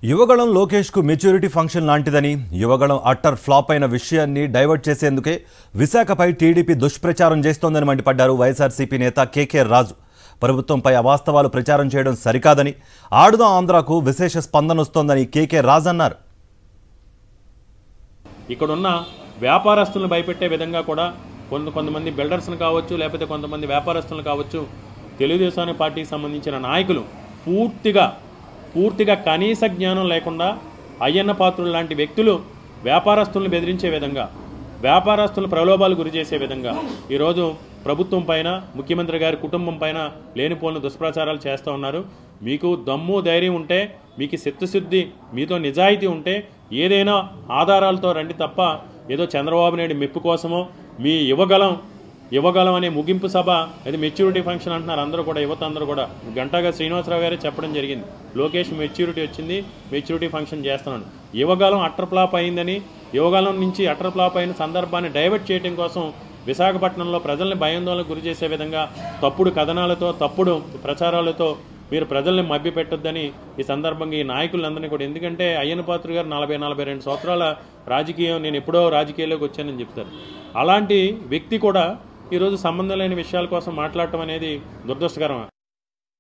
Yuvagalam లోకేష్కు maturity function లాంటిదని Yuvagalam utter flop అయిన విషయాన్ని డైవర్ట్ చేసేందుకే విశాఖపై టీడీపీ దుష్ప్రచారం చేస్తోందని మండిపడ్డారు వైఎస్ఆర్సీపీ నేత కేకే రాజు ప్రభుత్వంపై అవాస్తవాలు ప్రచారం చేయడం సరికాదని ఆడుదాం ఆంధ్రాకు విశేష స్పందన వస్తోందని కేకే రాజు అన్నారు ఇక్కడున్న వ్యాపారస్తులను భయపెట్టే విధంగా కూడా కొంత కొంతమంది బిల్డర్స్ని కావచ్చు లేకపోతే కొంతమంది వ్యాపారస్తులను కావచ్చు తెలుగుదేశం పార్టీకి సంబంధించిన నాయకులు పూర్తిగా పూర్తిగా కనీస జ్ఞానం లేకుండా అయ్యన్న పాత్రులు లాంటి వ్యక్తులు వ్యాపారస్తులను బెదిరించే విధంగా వ్యాపారస్తులను ప్రలోభాలు గురి చేసే విధంగా ఈరోజు ప్రభుత్వం పైన ముఖ్యమంత్రి గారి కుటుంబం పైన లేనిపోని దుష్ప్రచారాలు చేస్తూ ఉన్నారు మీకు దమ్ము ధైర్యం ఉంటే మీకు చిత్తశుద్ధి మీతో నిజాయితీ ఉంటే ఏదైనా ఆధారాలతో రండి తప్ప ఏదో చంద్రబాబు నాయుడు మెప్పు కోసమో మీ యువగలం యువగలం అనే ముగింపు సభ అది మెచ్యూరిటీ ఫంక్షన్ అంటున్నారు అందరూ కూడా యువత అందరూ కూడా గంటగా శ్రీనివాసరావు గారే చెప్పడం జరిగింది లోకేష్ మెచ్యూరిటీ వచ్చింది మెచ్యూరిటీ ఫంక్షన్ చేస్తున్నాడు యువగలం అట్టర్ ఫ్లాప్ అయిందని యువగలం నుంచి అట్టర్ ఫ్లాప్ అయిన సందర్భాన్ని డైవర్ట్ చేయడం కోసం విశాఖపట్నంలో ప్రజల్ని భయాందోళనకు గురి చేసే విధంగా తప్పుడు కథనాలతో తప్పుడు ప్రచారాలతో మీరు ప్రజల్ని మభ్య పెట్టొద్దని ఈ సందర్భంగా ఈ నాయకులందరినీ కూడా ఎందుకంటే అయ్యన్న పాత్ర గారు నలభై నలభై రెండు సంవత్సరాల రాజకీయం నేను ఎప్పుడో రాజకీయాల్లోకి వచ్చానని చెప్తారు అలాంటి వ్యక్తి కూడా ఈరోజు సంబంధం లేని విషయాల కోసం మాట్లాడటం అనేది దురదృష్టకరం